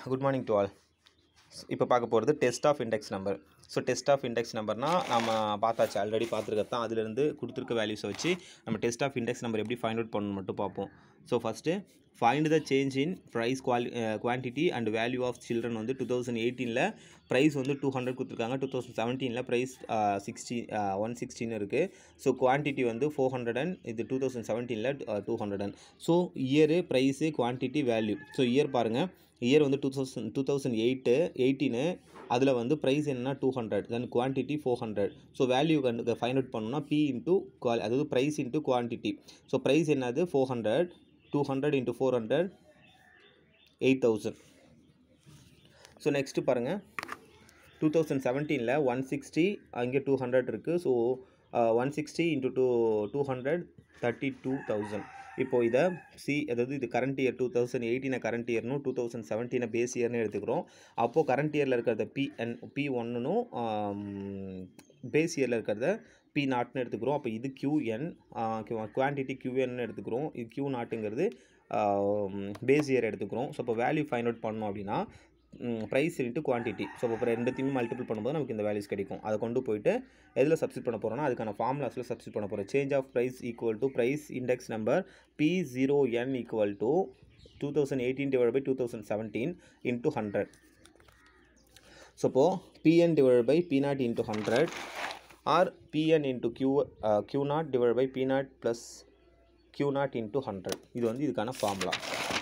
good morning to all இப்போ பார்க்க போகிறது test of index number so test of index நம்பர்னால் நம்ம பார்த்தாச்சு ஆல்ரெடி பார்த்துருக்கிறது தான் அதுலேருந்து கொடுத்துருக்க வேல்யூஸை வச்சு நம்ம டெஸ்ட் ஆஃப் இண்டெக்ஸ் நம்பர் எப்படி ஃபைண்ட் அவுட் பண்ணணும் மட்டும் பார்ப்போம் so first find the change in price குவாலி quantity and value of children வந்து டூ தௌசண்ட் எயிட்டீனில் ப்ரைஸ் வந்து டூ ஹண்ட்ரட் கொடுத்துருக்காங்க டூ தௌசண்ட் செவன்டீனில் ப்ரைஸ் சிக்ஸ்டி ஒன் சிக்ஸ்டின்னு இருக்குது ஸோ குவான்டிட்டி வந்து ஃபோர் ஹண்ட்ரட் அண்ட் இது டூ தௌசண்ட் செவன்டீனில் two hundred and so year price quantity value so year பாருங்கள் இயர் வந்து two thousand two thousand eight eighteen அதில் வந்து ப்ரைஸ் என்னன்னா two hundred then quantity four hundred so value கண்டு find out பண்ணணும்னா P into Q அதாவது price into quantity so price என்னது four hundred two hundred into four hundred eight thousand so next பாருங்கள் two thousand செவன்டீனில் one sixty அங்கே two hundred இருக்குது so one sixty into two two hundred thirty two thousand இப்போது இதை C அதாவது இது current year two thousand எயிட்டீனை current இயர்னும் two thousand செவன்டீனை பேஸ் இயர்னு எடுத்துக்கிறோம் அப்போது கரண்ட் இயரில் இருக்கிறத பிஎன் பி ஒன்னும் பேஸ் இயரில் இருக்கிறத பி நாட்னு எடுத்துக்கிறோம் அப்போ இது கியூஎன் குவான்டிட்டி கியூஎன்னு எடுத்துக்கிறோம் இது கியூ நாட்டுங்கிறது பேஸ் இயர் எடுத்துக்கிறோம் ஸோ இப்போ வேல்யூ ஃபைண்ட் அவுட் பண்ணோம் அப்படின்னா ப்ரைஸ் இன்ட்டு குவான்டிட்டி ஸோ இப்போ ரெண்டுத்தையுமே மல்டிபிள் பண்ணும்போது நமக்கு இந்த வேல்யூஸ் கிடைக்கும் அதை கொண்டு போயிட்டு எதில் சப்ஸ்டிட் பண்ண போகிறோம்னா அதுக்கான ஃபார்முலாஸில் சப்ஸ்டிட் பண்ண போகிறோம் change of price equal to price index number P zero N equal to two thousand eighteen divide by two thousand seventeen into hundred so இப்போது PN divide by P nought into hundred or PN into Q Q not divide by P nought plus Q not into hundred இது வந்து இதுக்கான formula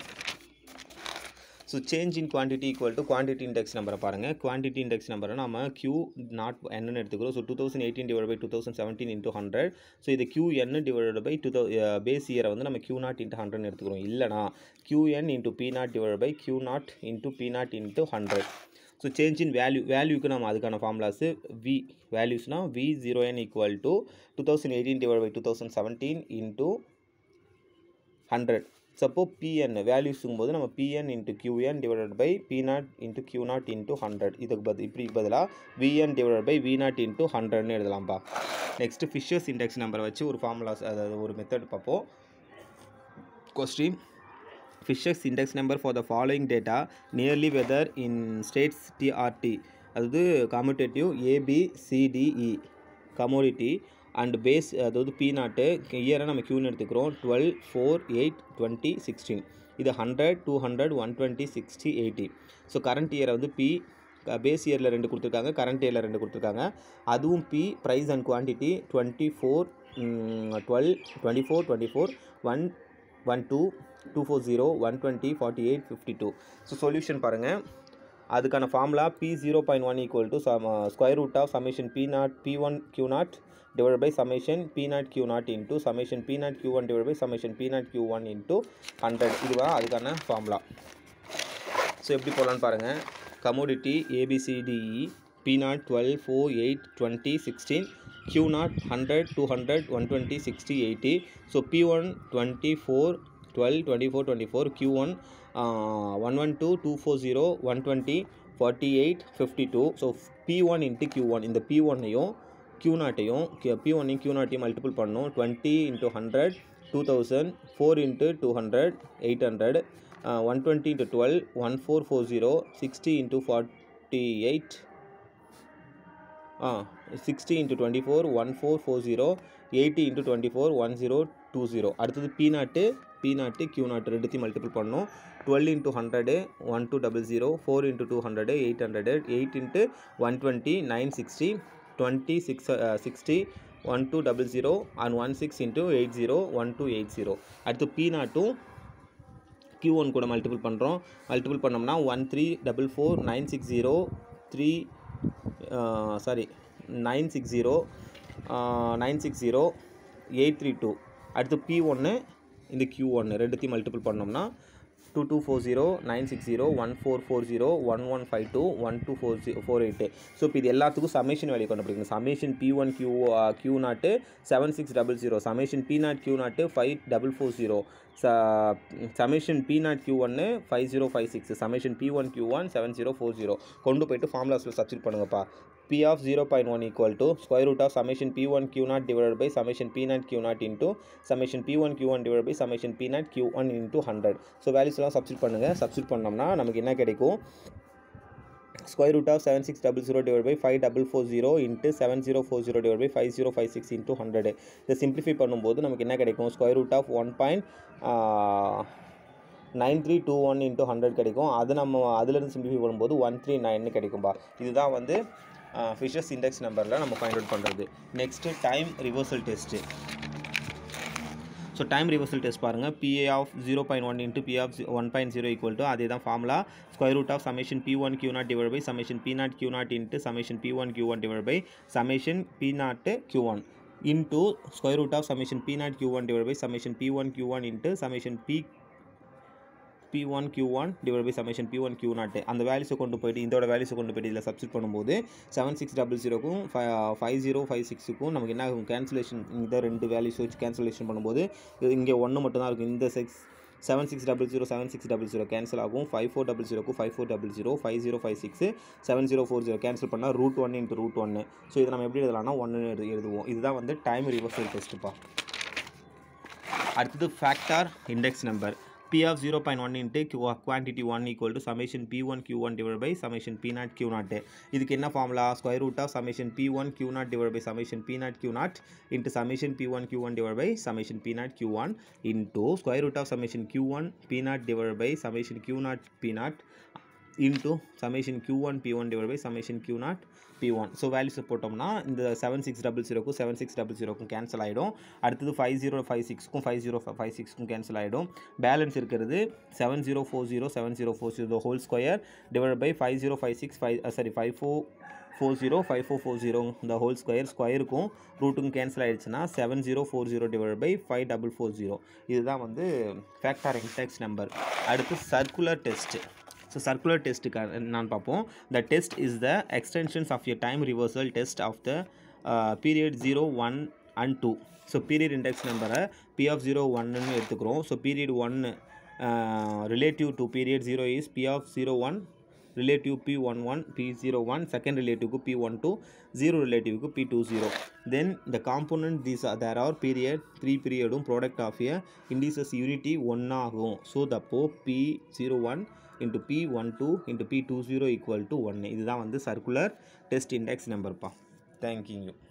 so change in quantity equal to quantity index நம்பரை பாருங்கள் quantity index நம்பரை நம்ம Q nought என்னன்னு எடுத்துக்கிறோம் so two thousand eighteen divide by two thousand seventeen into hundred so இது Q N divide by two தௌ பேஸ் இயரை வந்து நம்ம கியூ நாட் இன்ட்டு ஹண்ட்ரட் எடுத்துக்கிறோம் இல்லைனா QN into P nought divide by Q not into P nought into hundred so change in value வேல்யூக்கு நம்ம அதுக்கான ஃபார்முலாஸு வி வேல்யூஸ்னால் V zero N equal to two thousand eighteen divide by two thousand seventeen into hundred suppose PN வேல்யூஸுங்கும் போது நம்ம PN into QN divided by P nought into Q not into hundred இதுக்கு பதில் இப்படி பதிலாக VN divided by V nought into ஹண்ட்ரட்னு எழுதலாம்ப்பா next Fisher's index நம்பரை வச்சு ஒரு ஃபார்முலாஸ் அதாவது ஒரு மெத்தட் பார்ப்போம் question Fisher's index number for the following data nearly weather in states TRD அதாவது commutative ABCDE commodity and base அதாவது பி நாட்டு இயரை நம்ம க்யூன்னு எடுத்துக்கிறோம் twelve four eight twenty sixteen இது hundred two hundred one twenty sixty eighty so current இயரை வந்து P base இயரில் ரெண்டு கொடுத்துருக்காங்க கரண்ட் இயரில் ரெண்டு கொடுத்துருக்காங்க அதுவும் P price and quantity twenty four twelve twenty four twenty four one one two two four zero one twenty forty eight fifty two so solution பாருங்கள் அதுக்கான formula P zero point one equal to sum square root of summation P nought P one Q nought divided by summation p naught q naught into summation p naught q1 divided by summation p naught q1 into 100 இதுதான் அதுக்கான formula so எப்படி போடலான்னு பாருங்கள் commodity ABCDE P nought twelve four eight twenty sixteen Q nought hundred two hundred one twenty sixty eighty so P one twenty four twelve twenty four twenty four Q one one one two two four zero one twenty forty eight fifty two so P one into Q one இந்த P ஒன்னையும் Q நாட்டையும் P ஒன்னையும் Q நாட்டையும் multiple பண்ணணும் twenty into hundred two thousand four into two hundred eight hundred one twenty into twelve one four four zero sixty into forty eight ah sixty into twenty four one four four zero eighty into twenty four one zero two zero அடுத்தது P nought P நாட்டு Q nought ரெண்டுத்தையும் multiple பண்ணணும் twelve into hundred one two double zero four into two hundred eight hundred eight into one twenty nine sixty twenty six sixty one two double zero and one six into eight zero one two eight zero அடுத்து P நாட்டும் Q one கூட multiple பண்ணுறோம் multiple பண்ணோம்னா one three double four nine six zero three sorry nine six zero nine six zero eight three two அடுத்து P ஒன்று இந்த Q ஒன்று ரெண்டுத்தையும் மல்டிபிள் பண்ணோம்னா two two four zero nine six zero one four four zero one one five two one two four ஜீ four eight so இப்போ இது எல்லாத்துக்கும் சமேஷன் வேல்யூ கண்டுபிடிக்கணும் summation P one Q Q nought seven six double zero summation P not Q nought five double four zero ச summation P not Q ஒன்று five zero five six summation P one Q one seven zero four zero கொண்டு போயிட்டு ஃபார்முலாஸில் substitute பண்ணுங்கப்பா p of 0.1 equal to square root of summation p1 q0 divided by summation p0 q0 into summation p1 q1 divided by summation p0 q1 into 100 so வேல்யூஸ்லாம் substitute பண்ணுங்கள் substitute பண்ணோம்னா நமக்கு என்ன கிடைக்கும் square root of seven six double zero divide by five double four zero into seven zero four zero divide by five zero five six into hundred இதை simplify பண்ணும்போது நமக்கு என்ன கிடைக்கும் square root of one point nine three two one into hundred கிடைக்கும் அது நம்ம அதுலேருந்து simplify பண்ணும்போது ஒன் த்ரீ நைன்னு கிடைக்கும்பா இதுதான் வந்து ஃபிஷர்ஸ் இண்டெக்ஸ் நம்பரில் நம்ம ஃபைண்ட் அவுட் பண்ணுறது next time reversal test so time reversal test பாருங்கள் P A of zero point one into P of one point zero equal to அதே தான் formula square root of summation P one Q not divide by summation P not Q not into summation P one Q one divide by summation P நாட்டு Q one into square root of summation P not Q one divide by summation P one Q one into summation P P one Q one divide by summation P one Q naught அந்த வேல்யூஸை கொண்டு போயிட்டு இதோட வேல்யூஸை கொண்டு போயிட்டு இதில் substitute பண்ணும்போது செவன் சிக்ஸ் டபுள் ஜீரோக்கும் ஃபைவ் ஜீரோ ஃபைவ் சிக்ஸுக்கும் நமக்கு என்ன ஆகும் கேன்சலேஷன் இந்த ரெண்டு வேல்யூஸ் வச்சு கேன்சலேஷன் பண்ணும்போது இங்கே ஒன்று மட்டும் தான் இருக்கும் இந்த six seven six double zero seven six double zero cancel ஆகும் ஃபைவ் ஃபோர் டபுள் ஜீரோக்கு five four double zero five zero five six seven zero four zero cancel பண்ணால் ரூட் ஒன் இன்ட்டு ரூட் ஒன்று ஸோ இதை நம்ம எப்படி எழுதலாம்னா ஒன்று எழுதுவோம் இதுதான் வந்து டைம் ரிவர்சல் டெஸ்ட்டுப்பா அடுத்தது factor index number P of 0.1 into Q quantity 1 equal to summation P1 Q1 divided by summation P naught Q naught இதுக்கு என்ன formula square root of summation P1 Q naught divided by summation P naught Q naught into summation P1 Q1 divided by summation P naught Q1 into square root of summation Q1 P naught divided by summation Q naught P naught into summation Q1 P1 divided by summation Q naught P1 so values போட்டோம்னா இந்த seven six double ஜீரோக்கும் seven six double ஜீரோக்கும் cancel ஆகிடும் அடுத்தது five zero five சிக்ஸ்க்கும் five zero five சிக்ஸ்க்கும் cancel ஆகிடும் balance இருக்கிறது seven zero four zero seven zero four zero whole square divide by five zero five six five sorry five four four zero five four four zero இந்த whole square ஸ்கொயருக்கும் ரூட்டுக்கும் cancel ஆகிடுச்சுன்னா seven zero four zero divide by five double four zero இதுதான் வந்து factor index number அடுத்து circular test so circular டெஸ்ட்டுக்கு நான் பார்ப்போம் the test is the extensions of a time reversal test of the period zero one and two so period index நம்பரை P of zero ஒன்னு எடுத்துக்கிறோம் so period ஒன்று relative to period zero is P of zero one relative P one one P zero one second ரிலேட்டிவ்க்கு P one two zero ரிலேட்டிவ்க்கு B two zero then the component these there are period three பீரியடும் product of a indices unity ஒன்னாகும் so தப்போ P zero one into P one two into P two zero equal to ஒன்று இதுதான் வந்து circular test index நம்பர்ப்பா thank you